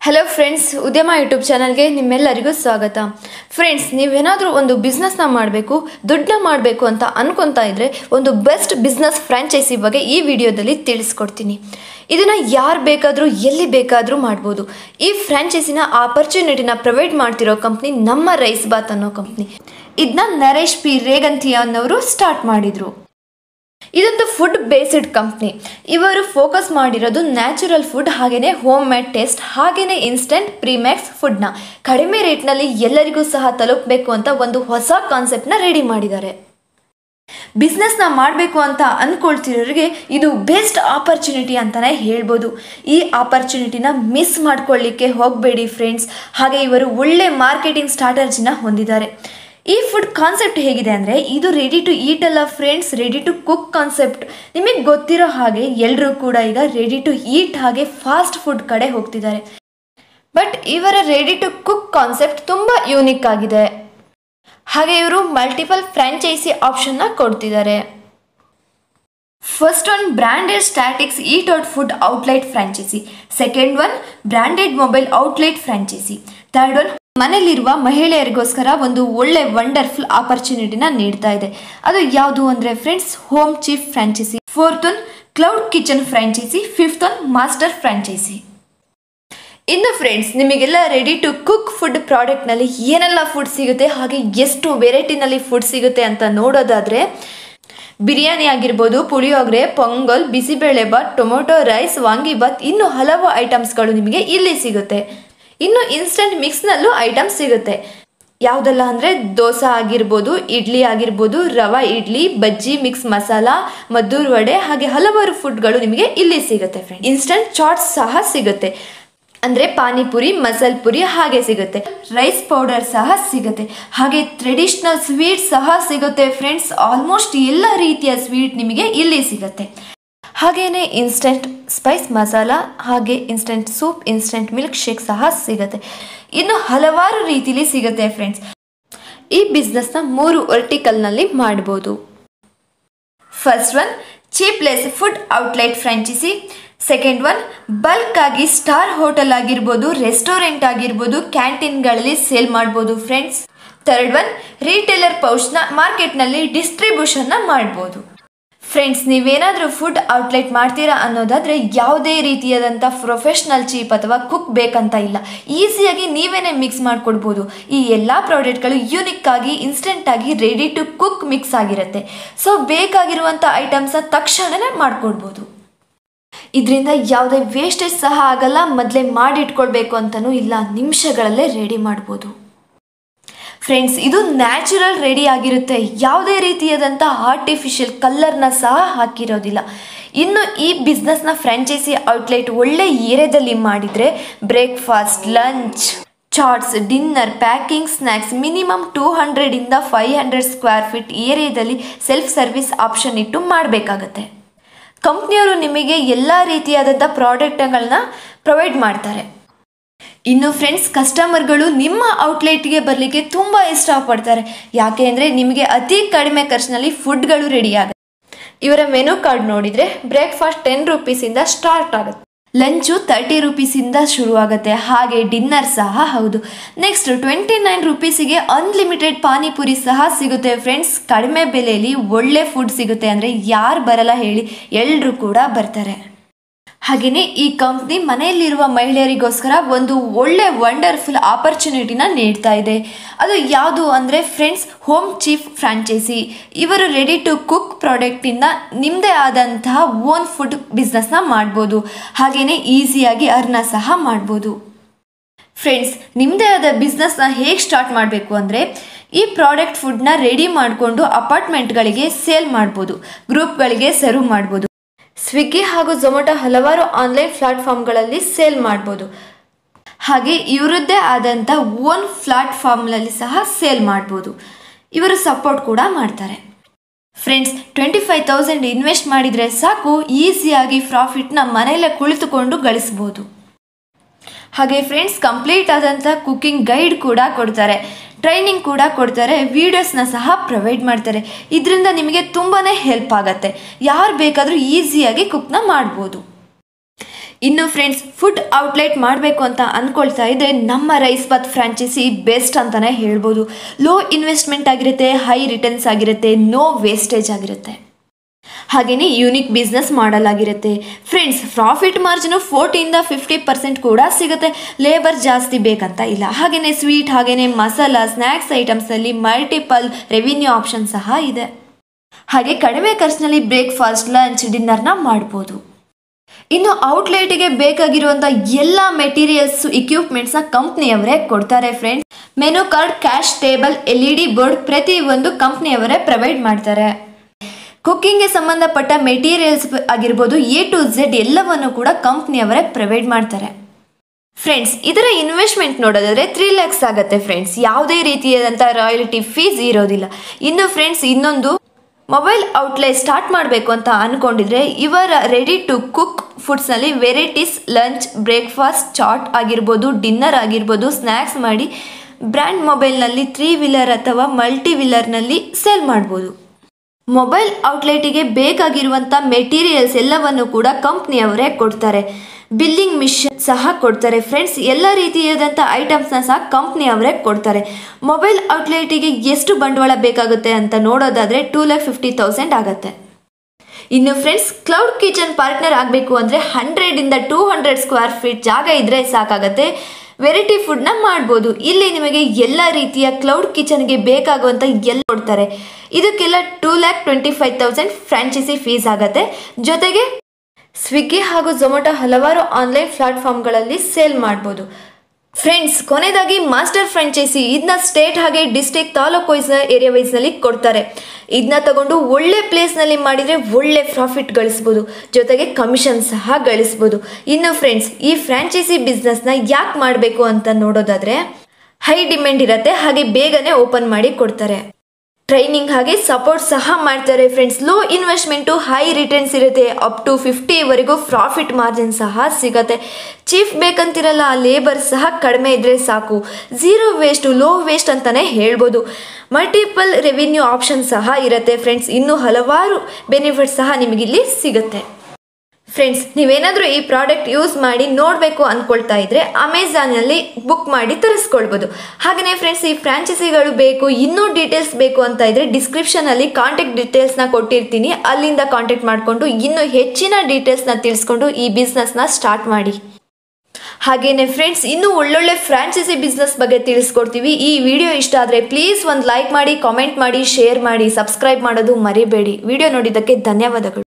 hello friends ಉದ್ಯಮ YouTube ಚಾನಲ್ಗೆ ನಿಮ್ಮೆಲ್ಲರಿಗೂ ಸ್ವಾಗತ ಫ್ರೆಂಡ್ಸ್ ನೀವೇನಾದರೂ ಒಂದು ಬಿಸ್ನೆಸ್ನ ಮಾಡಬೇಕು ದುಡ್ಡನ್ನ ಮಾಡಬೇಕು ಅಂತ ಅನ್ಕೊತಾ ಇದ್ರೆ ಒಂದು ಬೆಸ್ಟ್ ಬಿಸ್ನೆಸ್ ಫ್ರಾಂಚೈಸಿ ಬಗ್ಗೆ ಈ ವಿಡಿಯೋದಲ್ಲಿ ತಿಳಿಸ್ಕೊಡ್ತೀನಿ ಇದನ್ನು ಯಾರು ಬೇಕಾದರೂ ಎಲ್ಲಿ ಬೇಕಾದರೂ ಮಾಡ್ಬೋದು ಈ ಫ್ರಾಂಚೈಸಿನ ಆಪರ್ಚುನಿಟಿನ ಪ್ರೊವೈಡ್ ಮಾಡ್ತಿರೋ ಕಂಪ್ನಿ ನಮ್ಮ ರೈಸ್ ಬಾತ್ ಅನ್ನೋ ಕಂಪ್ನಿ ಇದನ್ನ ನರೇಶ್ ಪಿ ರೇಗಂತಿ ಅನ್ನೋರು ಸ್ಟಾರ್ಟ್ ಮಾಡಿದರು ಇದೊಂದು ಫುಡ್ ಬೇಸ್ಡ್ ಕಂಪ್ನಿ ಇವರು ಫೋಕಸ್ ಮಾಡಿರೋದು ನ್ಯಾಚುರಲ್ ಫುಡ್ ಹಾಗೆಯೇ ಹೋಮ್ ಮೇಡ್ ಟೇಸ್ಟ್ ಹಾಗೆಯೇ ಇನ್ಸ್ಟೆಂಟ್ ಪ್ರೀಮ್ಯಾಕ್ಸ್ ಫುಡ್ನ ಕಡಿಮೆ ರೇಟ್ನಲ್ಲಿ ಎಲ್ಲರಿಗೂ ಸಹ ತಲುಪಬೇಕು ಅಂತ ಒಂದು ಹೊಸ ಕಾನ್ಸೆಪ್ಟ್ನ ರೆಡಿ ಮಾಡಿದ್ದಾರೆ ಬಿಸ್ನೆಸ್ನ ಮಾಡಬೇಕು ಅಂತ ಅಂದ್ಕೊಳ್ತಿರೋರಿಗೆ ಇದು ಬೆಸ್ಟ್ ಆಪರ್ಚುನಿಟಿ ಅಂತಲೇ ಹೇಳ್ಬೋದು ಈ ಆಪರ್ಚುನಿಟಿನ ಮಿಸ್ ಮಾಡ್ಕೊಳ್ಳಿಕ್ಕೆ ಹೋಗಬೇಡಿ ಫ್ರೆಂಡ್ಸ್ ಹಾಗೆ ಇವರು ಒಳ್ಳೆ ಮಾರ್ಕೆಟಿಂಗ್ ಸ್ಟ್ರಾಟಜಿನ ಹೊಂದಿದ್ದಾರೆ ಈ ಫುಡ್ ಕಾನ್ಸೆಪ್ಟ್ ಹೇಗಿದೆ ಅಂದರೆ ಇದು ರೆಡಿ ಟು ಈಟ್ ಅಲ್ಲ friends ready to cook concept ನಿಮಗೆ ಗೊತ್ತಿರೋ ಹಾಗೆ ಎಲ್ಲರೂ ಕೂಡ ಈಗ ರೆಡಿ ಟು ಈಟ್ ಹಾಗೆ ಫಾಸ್ಟ್ ಫುಡ್ ಕಡೆ ಹೋಗ್ತಿದ್ದಾರೆ ಬಟ್ ಇವರ ರೆಡಿ ಟು ಕುಕ್ ಕಾನ್ಸೆಪ್ಟ್ ತುಂಬ ಯೂನಿಕ್ ಆಗಿದೆ ಹಾಗೆ ಇವರು ಮಲ್ಟಿಪಲ್ ಫ್ರಾಂಚೈಸಿ ಆಪ್ಷನ್ನ ಕೊಡ್ತಿದ್ದಾರೆ first one branded statics eat out food outlet franchise second one branded mobile outlet franchise third one ಮನೆಯಲ್ಲಿರುವ ಮಹಿಳೆಯರಿಗೋಸ್ಕರ ಒಂದು ಒಳ್ಳೆ ವಂಡರ್ಫುಲ್ ಆಪರ್ಚುನಿಟಿನ ನೀಡ್ತಾ ಇದೆ ಅದು ಯಾವುದು ಅಂದರೆ friends home chief franchise fourth one cloud kitchen franchise fifth one master franchise ಇನ್ನು ಫ್ರೆಂಡ್ಸ್ ನಿಮಗೆಲ್ಲ ರೆಡಿ ಟು ಕುಕ್ ಫುಡ್ ಪ್ರಾಡಕ್ಟ್ನಲ್ಲಿ ಏನೆಲ್ಲ ಫುಡ್ ಸಿಗುತ್ತೆ ಹಾಗೆ ಎಷ್ಟು ವೆರೈಟಿನಲ್ಲಿ ಫುಡ್ ಸಿಗುತ್ತೆ ಅಂತ ನೋಡೋದಾದರೆ ಬಿರಿಯಾನಿ ಆಗಿರ್ಬೋದು ಪುಳಿಯೋಗರೆ ಪೊಂಗಲ್ ಬಿಸಿಬೇಳೆಬಾತ್ ಟೊಮೊಟೊ ರೈಸ್ ವಾಂಗಿಬಾತ್ ಇನ್ನು ಹಲವು ಐಟಮ್ಸ್ಗಳು ನಿಮಗೆ ಇಲ್ಲಿ ಸಿಗುತ್ತೆ ಇನ್ನು ಇನ್ಸ್ಟಂಟ್ ಮಿಕ್ಸ್ನಲ್ಲೂ ಐಟಮ್ಸ್ ಸಿಗುತ್ತೆ ಯಾವುದೆಲ್ಲ ಅಂದರೆ ದೋಸೆ ಆಗಿರ್ಬೋದು ಇಡ್ಲಿ ಆಗಿರ್ಬೋದು ರವಾ ಇಡ್ಲಿ ಬಜ್ಜಿ ಮಿಕ್ಸ್ ಮಸಾಲ ಮದ್ದೂರು ವಡೆ ಹಾಗೆ ಹಲವಾರು ಫುಡ್ಗಳು ನಿಮಗೆ ಇಲ್ಲಿ ಸಿಗುತ್ತೆ ಫ್ರೆಂಡ್ ಇನ್ಸ್ಟಂಟ್ ಚಾಟ್ಸ್ ಸಹ ಸಿಗುತ್ತೆ ಅಂದರೆ ಪಾನಿಪುರಿ ಮಸಾಲ್ ಪುರಿ ಹಾಗೆ ಸಿಗುತ್ತೆ ರೈಸ್ ಪೌಡರ್ ಸಹ ಸಿಗುತ್ತೆ ಹಾಗೆ ಟ್ರೆಡಿಷ್ನಲ್ ಸ್ವೀಟ್ ಸಹ ಸಿಗುತ್ತೆ ಫ್ರೆಂಡ್ಸ್ ಆಲ್ಮೋಸ್ಟ್ ಎಲ್ಲ ರೀತಿಯ ಸ್ವೀಟ್ ನಿಮಗೆ ಇಲ್ಲಿ ಸಿಗುತ್ತೆ ಹಾಗೆಯೇ ಇನ್ಸ್ಟೆಂಟ್ ಸ್ಪೈಸ್ ಮಸಾಲ ಹಾಗೆ instant soup instant milk shake ಸಹ ಸಿಗುತ್ತೆ ಇನ್ನು ಹಲವಾರು ರೀತಿಲಿ ಸಿಗುತ್ತೆ ಫ್ರೆಂಡ್ಸ್ ಈ ಬಿಸ್ನೆಸ್ನ ಮೂರು ವರ್ಟಿಕಲ್ನಲ್ಲಿ ಮಾಡ್ಬೋದು first one cheapless food outlet franchise second one bulk ಆಗಿ ಸ್ಟಾರ್ ಹೋಟೆಲ್ ಆಗಿರ್ಬೋದು ರೆಸ್ಟೋರೆಂಟ್ ಆಗಿರ್ಬೋದು ಕ್ಯಾಂಟೀನ್ಗಳಲ್ಲಿ ಸೇಲ್ ಮಾಡ್ಬೋದು ಫ್ರೆಂಡ್ಸ್ ಥರ್ಡ್ ಒನ್ ರೀಟೇಲರ್ ಪೌಚ್ನ ಮಾರ್ಕೆಟ್ನಲ್ಲಿ ಡಿಸ್ಟ್ರಿಬ್ಯೂಷನ್ನ ಮಾಡ್ಬೋದು ಫ್ರೆಂಡ್ಸ್ ನೀವೇನಾದರೂ ಫುಡ್ ಔಟ್ಲೆಟ್ ಮಾಡ್ತೀರಾ ಅನ್ನೋದಾದರೆ ಯಾವುದೇ ರೀತಿಯಾದಂಥ ಪ್ರೊಫೆಷ್ನಲ್ ಚೀಪ್ ಅಥವಾ ಕುಕ್ ಬೇಕಂತ ಇಲ್ಲ ಈಸಿಯಾಗಿ ನೀವೇನೇ ಮಿಕ್ಸ್ ಮಾಡಿಕೊಡ್ಬೋದು ಈ ಎಲ್ಲ ಪ್ರಾಡಕ್ಟ್ಗಳು ಯೂನಿಕ್ ಆಗಿ ಇನ್ಸ್ಟೆಂಟ್ ಆಗಿ ರೆಡಿ ಟು ಕುಕ್ ಮಿಕ್ಸ್ ಆಗಿರುತ್ತೆ ಸೊ ಬೇಕಾಗಿರುವಂಥ ಐಟಮ್ಸ್ನ ತಕ್ಷಣವೇ ಮಾಡಿಕೊಡ್ಬೋದು ಇದರಿಂದ ಯಾವುದೇ ವೇಸ್ಟೇಜ್ ಸಹ ಆಗಲ್ಲ ಮೊದಲೇ ಮಾಡಿಟ್ಕೊಳ್ಬೇಕು ಅಂತಲೂ ಇಲ್ಲ ನಿಮಿಷಗಳಲ್ಲೇ ರೆಡಿ ಮಾಡ್ಬೋದು ಫ್ರೆಂಡ್ಸ್ ಇದು ನ್ಯಾಚುರಲ್ ರೆಡಿ ಆಗಿರುತ್ತೆ ಯಾವುದೇ ರೀತಿಯಾದಂಥ ಆರ್ಟಿಫಿಷಿಯಲ್ ಕಲ್ಲರ್ನ ಸಹ ಹಾಕಿರೋದಿಲ್ಲ ಇನ್ನು ಈ ಬಿಸ್ನೆಸ್ನ ಫ್ರಾಂಚೈಸಿ ಔಟ್ಲೆಟ್ ಒಳ್ಳೆ ಏರಿಯಾದಲ್ಲಿ ಮಾಡಿದರೆ breakfast lunch chats dinner packing snacks minimum two ಹಂಡ್ರೆಡಿಂದ ಫೈವ್ ಹಂಡ್ರೆಡ್ ಸ್ಕ್ವೇರ್ ಫೀಟ್ ಏರಿಯಾದಲ್ಲಿ ಸೆಲ್ಫ್ ಸರ್ವಿಸ್ ಆಪ್ಷನ್ ಇಟ್ಟು ಮಾಡಬೇಕಾಗತ್ತೆ ಕಂಪ್ನಿಯವರು ನಿಮಗೆ ಎಲ್ಲ ರೀತಿಯಾದಂಥ ಪ್ರಾಡಕ್ಟ್ಗಳನ್ನ ಪ್ರೊವೈಡ್ ಮಾಡ್ತಾರೆ ಇನ್ನು ಫ್ರೆಂಡ್ಸ್ ಕಸ್ಟಮರ್ಗಳು ನಿಮ್ಮ ಔಟ್ಲೆಟ್ಗೆ ಬರಲಿಕ್ಕೆ ತುಂಬ ಇಷ್ಟಪಡ್ತಾರೆ ಯಾಕೆ ಅಂದರೆ ನಿಮಗೆ ಅತಿ ಕಡಿಮೆ ಖರ್ಚಿನಲ್ಲಿ ಫುಡ್ಗಳು ರೆಡಿ ಆಗುತ್ತೆ ಇವರ ಮೆನು ಕಾರ್ಡ್ ನೋಡಿದರೆ ಬ್ರೇಕ್ಫಾಸ್ಟ್ ಟೆನ್ ರುಪೀಸಿಂದ ಸ್ಟಾರ್ಟ್ ಆಗುತ್ತೆ ಲಂಚು ತರ್ಟಿ ರುಪೀಸಿಂದ ಶುರು ಆಗುತ್ತೆ ಹಾಗೆ ಡಿನ್ನರ್ ಸಹ ಹೌದು ನೆಕ್ಸ್ಟ್ ಟ್ವೆಂಟಿ ನೈನ್ ರುಪೀಸಿಗೆ ಅನ್ಲಿಮಿಟೆಡ್ ಪಾನಿಪುರಿ ಸಹ ಸಿಗುತ್ತೆ ಫ್ರೆಂಡ್ಸ್ ಕಡಿಮೆ ಬೆಲೆಯಲ್ಲಿ ಒಳ್ಳೆ ಫುಡ್ ಸಿಗುತ್ತೆ ಅಂದರೆ ಯಾರು ಬರಲ್ಲ ಹೇಳಿ ಎಲ್ಲರೂ ಕೂಡ ಬರ್ತಾರೆ ಹಾಗೆಯೇ ಈ ಕಂಪ್ನಿ ಮನೆಯಲ್ಲಿರುವ ಮಹಿಳೆಯರಿಗೋಸ್ಕರ ಒಂದು ಒಳ್ಳೆ ವಂಡರ್ಫುಲ್ ಆಪರ್ಚುನಿಟಿನ ನೀಡ್ತಾ ಇದೆ ಅದು ಯಾವುದು ಅಂದರೆ ಫ್ರೆಂಡ್ಸ್ ಹೋಮ್ ಚೀಫ್ ಫ್ರಾಂಚೈಸಿ ಇವರು ರೆಡಿ ಟು ಕುಕ್ ಪ್ರಾಡಕ್ಟಿಂದ ನಿಮ್ಮದೇ ಆದಂತಹ ಓನ್ ಫುಡ್ ಬಿಸ್ನೆಸ್ನ ಮಾಡ್ಬೋದು ಹಾಗೆಯೇ ಈಸಿಯಾಗಿ ಅರ್ನ ಸಹ ಮಾಡ್ಬೋದು ಫ್ರೆಂಡ್ಸ್ ನಿಮ್ಮದೇ ಆದ ಬಿಸ್ನೆಸ್ನ ಹೇಗೆ ಸ್ಟಾರ್ಟ್ ಮಾಡಬೇಕು ಅಂದರೆ ಈ ಪ್ರಾಡಕ್ಟ್ ಫುಡ್ನ ರೆಡಿ ಮಾಡಿಕೊಂಡು ಅಪಾರ್ಟ್ಮೆಂಟ್ಗಳಿಗೆ ಸೇಲ್ ಮಾಡ್ಬೋದು ಗ್ರೂಪ್ಗಳಿಗೆ ಸರ್ವ್ ಮಾಡ್ಬೋದು ಸ್ವಿಗ್ಗಿ ಹಾಗೂ ಝೊಮ್ಯಾಟೊ ಹಲವಾರು ಆನ್ಲೈನ್ ಪ್ಲಾಟ್ಫಾರ್ಮ್ಗಳಲ್ಲಿ ಸೇಲ್ ಮಾಡ್ಬೋದು ಹಾಗೆ ಇವರದ್ದೇ ಆದಂಥ ಓನ್ ಪ್ಲಾಟ್ಫಾರ್ಮ್ನಲ್ಲಿ ಸಹ ಸೇಲ್ ಮಾಡ್ಬೋದು ಇವರು ಸಪೋರ್ಟ್ ಕೂಡ ಮಾಡ್ತಾರೆ friends twenty five thousand invest ಮಾಡಿದರೆ ಸಾಕು ಈಸಿಯಾಗಿ ಪ್ರಾಫಿಟ್ನ ಮನೆಯಲ್ಲೇ ಕುಳಿತುಕೊಂಡು ಗಳಿಸ್ಬೋದು ಹಾಗೆ ಫ್ರೆಂಡ್ಸ್ ಕಂಪ್ಲೀಟ್ ಆದಂಥ ಕುಕ್ಕಿಂಗ್ ಗೈಡ್ ಕೂಡ ಕೊಡ್ತಾರೆ ಟ್ರೈನಿಂಗ್ ಕೂಡ ಕೊಡ್ತಾರೆ ವೀಡಿಯೋಸ್ನ ಸಹ ಪ್ರೊವೈಡ್ ಮಾಡ್ತಾರೆ ಇದರಿಂದ ನಿಮಗೆ ತುಂಬಾ ಹೆಲ್ಪ್ ಆಗುತ್ತೆ ಯಾರು ಬೇಕಾದರೂ ಈಸಿಯಾಗಿ ಕುಕ್ನ ಮಾಡ್ಬೋದು ಇನ್ನು ಫ್ರೆಂಡ್ಸ್ ಫುಡ್ ಔಟ್ಲೆಟ್ ಮಾಡಬೇಕು ಅಂತ ಅಂದ್ಕೊಳ್ತಾ ಇದ್ರೆ ನಮ್ಮ ರೈಸ್ ಬಾತ್ ಫ್ರಾಂಚೈಸಿ ಬೆಸ್ಟ್ ಅಂತಲೇ ಹೇಳ್ಬೋದು ಲೋ ಇನ್ವೆಸ್ಟ್ಮೆಂಟ್ ಆಗಿರುತ್ತೆ ಹೈ ರಿಟರ್ನ್ಸ್ ಆಗಿರುತ್ತೆ ನೋ ವೇಸ್ಟೇಜ್ ಆಗಿರುತ್ತೆ ಹಾಗೆಯೇ ಯೂನಿಕ್ ಬಿಸ್ನೆಸ್ ಮಾಡಲಾಗಿರುತ್ತೆ ಫ್ರೆಂಡ್ಸ್ ಪ್ರಾಫಿಟ್ ಮಾರ್ಜಿನು ಫೋರ್ಟಿಯಿಂದ ಫಿಫ್ಟಿ ಪರ್ಸೆಂಟ್ ಕೂಡ ಸಿಗುತ್ತೆ ಲೇಬರ್ ಜಾಸ್ತಿ ಬೇಕಂತ ಇಲ್ಲ ಹಾಗೆಯೇ ಸ್ವೀಟ್ ಹಾಗೆಯೇ ಮಸಾಲ ಸ್ನ್ಯಾಕ್ಸ್ ಐಟಮ್ಸಲ್ಲಿ ಮಲ್ಟಿಪಲ್ ರೆವಿನ್ಯೂ ಆಪ್ಷನ್ ಸಹ ಇದೆ ಹಾಗೆ ಕಡಿಮೆ ಖರ್ಚಿನಲ್ಲಿ ಬ್ರೇಕ್ಫಾಸ್ಟ್ ಲಂಚ್ ಡಿನ್ನರ್ನ ಮಾಡ್ಬೋದು ಇನ್ನು ಔಟ್ಲೆಟ್ಗೆ ಬೇಕಾಗಿರುವಂಥ ಎಲ್ಲ ಮೆಟೀರಿಯಲ್ಸ್ ಇಕ್ವಿಪ್ಮೆಂಟ್ಸ್ನ ಕಂಪ್ನಿಯವರೇ ಕೊಡ್ತಾರೆ friends menu card cash table L E D board ಪ್ರತಿಯೊಂದು ಕಂಪ್ನಿಯವರೇ ಪ್ರೊವೈಡ್ ಮಾಡ್ತಾರೆ ಕುಕ್ಕಿಂಗ್ಗೆ ಸಂಬಂಧಪಟ್ಟ ಮೆಟೀರಿಯಲ್ಸ್ ಆಗಿರ್ಬೋದು ಎ ಟು ಝೆಡ್ ಎಲ್ಲವನ್ನು ಕೂಡ ಕಂಪ್ನಿಯವರೇ ಪ್ರೊವೈಡ್ ಮಾಡ್ತಾರೆ ಫ್ರೆಂಡ್ಸ್ ಇದರ ಇನ್ವೆಸ್ಟ್ಮೆಂಟ್ ನೋಡೋದಾದ್ರೆ ತ್ರೀ ಲ್ಯಾಕ್ಸ್ ಆಗುತ್ತೆ ಫ್ರೆಂಡ್ಸ್ ಯಾವುದೇ ರೀತಿಯಾದಂಥ ರಾಯಲ್ಟಿ ಫೀಸ್ ಇರೋದಿಲ್ಲ ಇನ್ನು ಫ್ರೆಂಡ್ಸ್ ಇನ್ನೊಂದು ಮೊಬೈಲ್ ಔಟ್ಲೆಟ್ ಸ್ಟಾರ್ಟ್ ಮಾಡಬೇಕು ಅಂತ ಅಂದ್ಕೊಂಡಿದ್ರೆ ಇವರ ರೆಡಿ ಟು ಕುಕ್ ಫುಡ್ಸ್ನಲ್ಲಿ ವೆರೈಟೀಸ್ ಲಂಚ್ ಬ್ರೇಕ್ಫಾಸ್ಟ್ ಚಾಟ್ ಆಗಿರ್ಬೋದು ಡಿನ್ನರ್ ಆಗಿರ್ಬೋದು ಸ್ನ್ಯಾಕ್ಸ್ ಮಾಡಿ ಬ್ರ್ಯಾಂಡ್ ಮೊಬೈಲ್ನಲ್ಲಿ ತ್ರೀ ವೀಲರ್ ಅಥವಾ ಮಲ್ಟಿ ವೀಲರ್ನಲ್ಲಿ ಸೇಲ್ ಮಾಡ್ಬೋದು ಮೊಬೈಲ್ ಔಟ್ಲೆಟಿಗೆ ಬೇಕಾಗಿರುವಂಥ ಮೆಟೀರಿಯಲ್ಸ್ ಎಲ್ಲವನ್ನು ಕೂಡ ಕಂಪ್ನಿಯವರೇ ಕೊಡ್ತಾರೆ ಬಿಲ್ಲಿಂಗ್ ಮಿಷನ್ ಸಹ ಕೊಡ್ತಾರೆ ಫ್ರೆಂಡ್ಸ್ ಎಲ್ಲ ರೀತಿಯಾದಂಥ ಐಟಮ್ಸ್ನ ಸಹ ಕಂಪ್ನಿಯವರೇ ಕೊಡ್ತಾರೆ ಮೊಬೈಲ್ ಔಟ್ಲೆಟಿಗೆ ಎಷ್ಟು ಬಂಡವಾಳ ಬೇಕಾಗುತ್ತೆ ಅಂತ ನೋಡೋದಾದರೆ ಟೂ ಲ್ಯಾಕ್ ಫಿಫ್ಟಿ ತೌಸಂಡ್ ಆಗುತ್ತೆ ಇನ್ನು ಫ್ರೆಂಡ್ಸ್ ಕ್ಲೌಡ್ ಕಿಚನ್ ಪಾರ್ಟ್ನರ್ ಆಗಬೇಕು ಅಂದರೆ ಹಂಡ್ರೆಡಿಂದ ಟೂ ಹಂಡ್ರೆಡ್ ಸ್ಕ್ವೇರ್ ಫೀಟ್ ಜಾಗ ಇದ್ದರೆ ಸಾಕಾಗತ್ತೆ ವೆರೈಟಿ ಫುಡ್ನ ಮಾಡ್ಬೋದು ಇಲ್ಲಿ ನಿಮಗೆ ಎಲ್ಲ ರೀತಿಯ ಕ್ಲೌಡ್ ಕಿಚನ್ಗೆ ಬೇಕಾಗುವಂಥ ಎಲ್ಲ ಕೊಡ್ತಾರೆ ಇದಕ್ಕೆಲ್ಲ two lakh twenty five thousand franchise fees ಆಗುತ್ತೆ ಜೊತೆಗೆ ಸ್ವಿಗ್ಗಿ ಹಾಗೂ ಝೊಮ್ಯಾಟೊ ಹಲವಾರು ಆನ್ಲೈನ್ ಪ್ಲಾಟ್ಫಾರ್ಮ್ಗಳಲ್ಲಿ ಸೇಲ್ ಮಾಡ್ಬೋದು ಫ್ರೆಂಡ್ಸ್ ಕೊನೆಯದಾಗಿ ಮಾಸ್ಟರ್ ಫ್ರಾಂಚೈಸಿ ಇದನ್ನ ಸ್ಟೇಟ್ ಹಾಗೆ ಡಿಸ್ಟ್ರಿಕ್ಟ್ ತಾಲೂಕು ವೈಸ್ ಏರಿಯಾ ವೈಸ್ನಲ್ಲಿ ಕೊಡ್ತಾರೆ ಇದನ್ನ ತಗೊಂಡು ಒಳ್ಳೆ ಪ್ಲೇಸ್ನಲ್ಲಿ ಮಾಡಿದರೆ ಒಳ್ಳೆ ಪ್ರಾಫಿಟ್ ಗಳಿಸ್ಬೋದು ಜೊತೆಗೆ ಕಮಿಷನ್ ಸಹ ಗಳಿಸ್ಬೋದು ಇನ್ನು ಫ್ರೆಂಡ್ಸ್ ಈ ಫ್ರಾಂಚೈಸಿ ಬಿಸ್ನೆಸ್ನ ಯಾಕೆ ಮಾಡಬೇಕು ಅಂತ ನೋಡೋದಾದರೆ ಹೈ ಡಿಮ್ಯಾಂಡ್ ಇರುತ್ತೆ ಹಾಗೆ ಬೇಗನೆ ಓಪನ್ ಮಾಡಿ ಕೊಡ್ತಾರೆ ಟ್ರೈನಿಂಗ್ ಹಾಗೆ ಸಪೋರ್ಟ್ ಸಹ ಮಾಡ್ತಾರೆ friends low investment high returns ಇರುತ್ತೆ ಅಪ್ ಟು ಫಿಫ್ಟಿವರೆಗೂ ಪ್ರಾಫಿಟ್ ಮಾರ್ಜಿನ್ ಸಹ ಸಿಗತ್ತೆ ಚೀಫ್ ಬೇಕಂತಿರಲ್ಲ ಲೇಬರ್ ಸಹ ಕಡಿಮೆ ಇದ್ದರೆ ಸಾಕು ಝೀರೋ ವೇಸ್ಟು ಲೋ ವೇಸ್ಟ್ ಅಂತಲೇ ಹೇಳ್ಬೋದು ಮಲ್ಟಿಪಲ್ ರೆವಿನ್ಯೂ ಆಪ್ಷನ್ ಸಹ ಇರುತ್ತೆ ಫ್ರೆಂಡ್ಸ್ ಇನ್ನೂ ಹಲವಾರು ಬೆನಿಫಿಟ್ಸ್ ಸಹ ನಿಮಗಿಲ್ಲಿ ಸಿಗುತ್ತೆ ಫ್ರೆಂಡ್ಸ್ ನೀವೇನಾದರೂ ಈ ಪ್ರಾಡಕ್ಟ್ ಯೂಸ್ ಮಾಡಿ ನೋಡಬೇಕು ಅಂದ್ಕೊಳ್ತಾ ಇದ್ರೆ ಅಮೆಝಾನಲ್ಲಿ ಬುಕ್ ಮಾಡಿ ತರಿಸ್ಕೊಳ್ಬೋದು ಹಾಗೆಯೇ ಫ್ರೆಂಡ್ಸ್ ಈ ಫ್ರಾಂಚೈಸಿಗಳು ಬೇಕು ಇನ್ನೂ ಡೀಟೇಲ್ಸ್ ಬೇಕು ಅಂತ ಇದ್ರೆ ಡಿಸ್ಕ್ರಿಪ್ಷನಲ್ಲಿ ಕಾಂಟ್ಯಾಕ್ಟ್ ಡೀಟೇಲ್ಸ್ನ ಕೊಟ್ಟಿರ್ತೀನಿ ಅಲ್ಲಿಂದ ಕಾಂಟ್ಯಾಕ್ಟ್ ಮಾಡಿಕೊಂಡು ಇನ್ನೂ ಹೆಚ್ಚಿನ ಡೀಟೇಲ್ಸ್ನ ತಿಳಿಸ್ಕೊಂಡು ಈ ಬಿಸ್ನೆಸ್ನ ಸ್ಟಾರ್ಟ್ ಮಾಡಿ ಹಾಗೇನೆ ಫ್ರೆಂಡ್ಸ್ ಇನ್ನೂ ಒಳ್ಳೊಳ್ಳೆ ಫ್ರಾಂಚೈಸಿ ಬಿಸ್ನೆಸ್ ಬಗ್ಗೆ ತಿಳಿಸ್ಕೊಡ್ತೀವಿ ಈ ವಿಡಿಯೋ ಇಷ್ಟ ಆದರೆ ಪ್ಲೀಸ್ ಒಂದು ಲೈಕ್ ಮಾಡಿ ಕಾಮೆಂಟ್ ಮಾಡಿ ಶೇರ್ ಮಾಡಿ ಸಬ್ಸ್ಕ್ರೈಬ್ ಮಾಡೋದು ಮರಿಬೇಡಿ ವಿಡಿಯೋ ನೋಡಿದ್ದಕ್ಕೆ ಧನ್ಯವಾದಗಳು